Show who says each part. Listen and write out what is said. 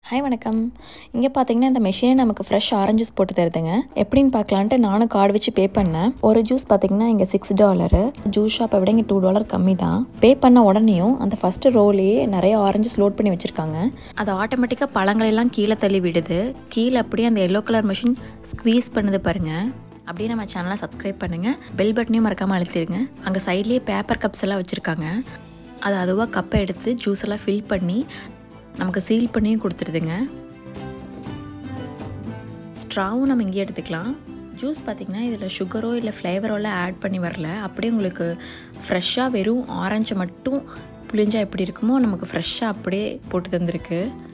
Speaker 1: hi வணக்கம் இங்கே பார்த்தீங்கன்னா இந்த மெஷினே நமக்கு ஃப்ரெஷ் ஆரஞ்சு ஜூஸ் போட்டு தருதுங்க எப்படின்னு பார்க்கலான்ட்டு நானும் கார்டு வச்சு பே பண்ணேன் ஒரு ஜூஸ் பார்த்தீங்கன்னா இங்கே சிக்ஸ் டாலரு ஜூஸ் ஷாப்பை விட இங்கே டூ டாலர் கம்மி தான் பே பண்ண உடனேயும் அந்த ஃபஸ்ட்டு ரோலேயே நிறைய ஆரஞ்சஸ் லோட் பண்ணி வச்சுருக்காங்க அது ஆட்டோமேட்டிக்காக பழங்களெல்லாம் கீழே தள்ளி விடுது கீழே அப்படியே அந்த எல்லோ கலர் மிஷின் ஸ்க்வீஸ் பண்ணுது பாருங்கள் அப்படியே நம்ம சேனலை சப்ஸ்கிரைப் பண்ணுங்கள் பெல் பட்டனையும் மறக்காமல் அழுத்திடுங்க அங்கே சைட்லேயே பேப்பர் கப்ஸ் எல்லாம் வச்சுருக்காங்க அது அதுவாக கப்பை எடுத்து ஜூஸ் எல்லாம் ஃபில் பண்ணி நமக்கு சீல் பண்ணியும் கொடுத்துருதுங்க ஸ்ட்ராவும் நம்ம இங்கே எடுத்துக்கலாம் ஜூஸ் பார்த்திங்கன்னா இதில் சுகரோ இல்லை ஃப்ளேவரோலாம் ஆட் பண்ணி வரல அப்படியே உங்களுக்கு ஃப்ரெஷ்ஷாக வெறும் ஆரஞ்சை மட்டும் புளிஞ்சால் எப்படி இருக்குமோ நமக்கு ஃப்ரெஷ்ஷாக அப்படியே போட்டு தந்திருக்கு